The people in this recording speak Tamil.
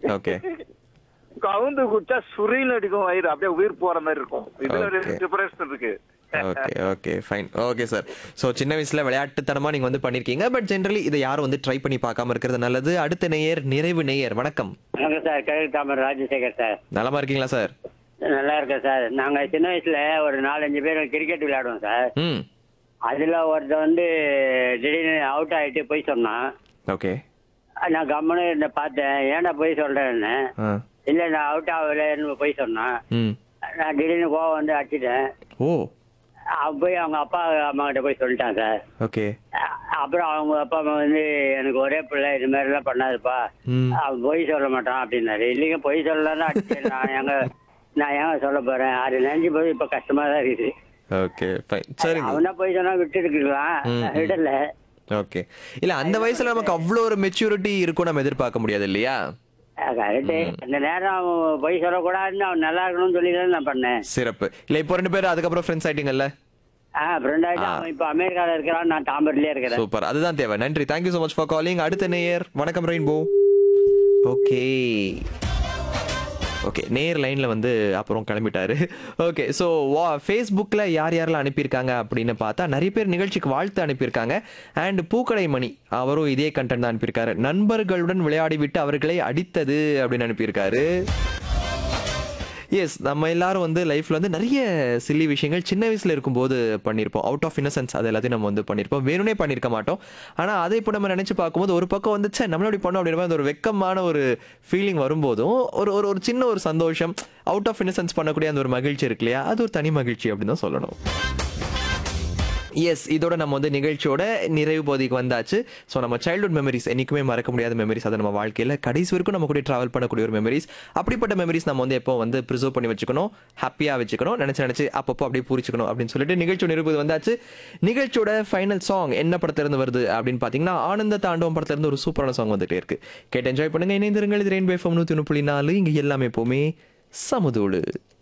ஓகே கவுந்து குடிச்சா சுரின்னு அடிக்கும் வயிறு அப்படியே உயிர் போற மாதிரி இருக்கும் இதுல ஒரு Okay. டிஃபரன்ஸ் இருக்கு okay okay fine okay sir so சின்ன வயசுல விளையாட்டுத்தனமா நீங்க வந்து பண்ணிருக்கீங்க பட் ஜென்ரலி இதை யாரும் வந்து ட்ரை பண்ணி பார்க்காம இருக்கிறது நல்லது அடுத்த நேயர் நிறைவு நேயர் வணக்கம் வணக்கம் சார் கிழக்கு தாமர் ராஜசேகர் சார் நலமா இருக்கீங்களா சார் நல்லா இருக்கேன் சார் நாங்க சின்ன வயசுல ஒரு நாலஞ்சு பேர் கிரிக்கெட் விளையாடுவோம் சார் ம் அதுல ஒருத்தன் வந்து திடீர்னு அவுட் ஆயிட்டு போய் சொன்னான் ஓகே நான் கம்முன்னு இருந்த பார்த்தேன் ஏன்டா போய் சொல்றேன்னு ஆ இல்ல நான் அவுட் ஆகலைன்னு போய் சொன்னான் ம் நான் திடீர்னு கோவம் வந்து அடிச்சிட்டேன் ஓ அவன் போய் அவங்க அப்பா அம்மா கிட்ட போய் சொல்லிட்டான் சார் ஓகே அ- அப்புறம் அவங்க அப்பா அம்மா வந்து எனக்கு ஒரே பிள்ளை இது மாதிரி எல்லாம் பண்ணாதுப்பா ம் அவன் பொய் சொல்ல மாட்டான் அப்படின்னாரு இல்லைங்க பொய் சொல்லலாம் அடிச்சேன் நான் எங்க நான் ஏன் சொல்ல போறேன் அது நினைச்சு போய் இப்ப கஷ்டமா தான் இருக்குது ஓகே ஃபைன் சரிங்க அவனா போய் சொன்னா விட்டு இருக்கலாம் ம், ம். விடல ஓகே இல்ல அந்த வயசுல நமக்கு அவ்வளோ ஒரு மெச்சூரிட்டி இருக்கும் நம்ம எதிர்பார்க்க முடியாது இல்லையா கரெக்டு அந்த நேரம் அவன் பொய் சொல்லக்கூடாதுன்னு அவன் நல்லா இருக்கணும்னு சொல்லி தான் நான் பண்ணேன் சிறப்பு இல்ல இப்போ ரெண்டு பேரும் அதுக்கப்புறம் ஃப்ரெண்ட்ஸ் ஆயிட்டீங்கல்ல ஆ ஃப்ரெண்ட் ஆயிட்டு ஆ. அவன் இப்ப அமெரிக்கால இருக்கிறான் நான் தாம்பரத்துலயே இருக்கிறேன் சூப்பர் அதுதான் தேவை நன்றி thank you so much for calling அடுத்த நேயர் வணக்கம் ரெயின்போ ஓகே ஓகே நேர் லைனில் வந்து அப்புறம் கிளம்பிட்டாரு ஓகே ஸோ வா ஃபேஸ்புக்கில் யார் யாரெல்லாம் அனுப்பியிருக்காங்க அப்படின்னு பார்த்தா நிறைய பேர் நிகழ்ச்சிக்கு வாழ்த்து அனுப்பியிருக்காங்க அண்ட் பூக்கடை மணி அவரும் இதே கண்டென்ட் தான் அனுப்பியிருக்காரு நண்பர்களுடன் விளையாடி விட்டு அவர்களை அடித்தது அப்படின்னு அனுப்பியிருக்காரு எஸ் நம்ம எல்லாரும் வந்து லைஃப்ல வந்து நிறைய சில்லி விஷயங்கள் சின்ன வயசுல இருக்கும்போது பண்ணியிருப்போம் அவுட் ஆஃப் இன்னசென்ஸ் அது எல்லாத்தையும் நம்ம வந்து பண்ணியிருப்போம் வேணும்னே பண்ணியிருக்க மாட்டோம் ஆனா அதை இப்போ நம்ம நினைச்சு பார்க்கும்போது ஒரு பக்கம் வந்து ச்சே நம்மள இப்படி பண்ணோம் அப்படின்ற மாதிரி அந்த ஒரு வெக்கமான ஒரு ஃபீலிங் வரும்போதும் ஒரு ஒரு ஒரு சின்ன ஒரு சந்தோஷம் அவுட் ஆஃப் இன்னசென்ஸ் பண்ணக்கூடிய அந்த ஒரு மகிழ்ச்சி இருக்கு இல்லையா அது ஒரு தனி மகிழ்ச்சி அப்படின்னு தான் சொல்லணும் எஸ் இதோட நம்ம வந்து நிகழ்ச்சியோட நிறைவு பகுதிக்கு வந்தாச்சு ஸோ நம்ம சைல்ட்ஹுட் மெமரிஸ் என்னைக்குமே மறக்க முடியாத மெமரிஸ் அது நம்ம வாழ்க்கையில் கடைசி வரைக்கும் நம்ம கூட ட்ராவல் பண்ணக்கூடிய ஒரு மெமரிஸ் அப்படிப்பட்ட மெமரிஸ் நம்ம வந்து எப்போ வந்து ப்ரிசர்வ் பண்ணி வச்சுக்கணும் ஹாப்பியாக வச்சுக்கணும் நினச்சி நினச்சி அப்பப்போ அப்படியே பூரிச்சுக்கணும் அப்படின்னு சொல்லிட்டு நிகழ்ச்சியோட நிறைவு வந்தாச்சு நிகழ்ச்சியோட ஃபைனல் சாங் என்ன படத்திலிருந்து வருது அப்படின்னு பார்த்தீங்கன்னா ஆனந்த தாண்டவம் படத்திலிருந்து ஒரு சூப்பரான சாங் வந்துட்டே இருக்கு கேட்டு என்ஜாய் பண்ணுங்க இணைந்திருங்கள் இது ரெயின் பை ஃபம் நூற்றி ஒன்று புள்ளி நாலு இங்கே எல்லாமே எப்போவுமே சமுதோடு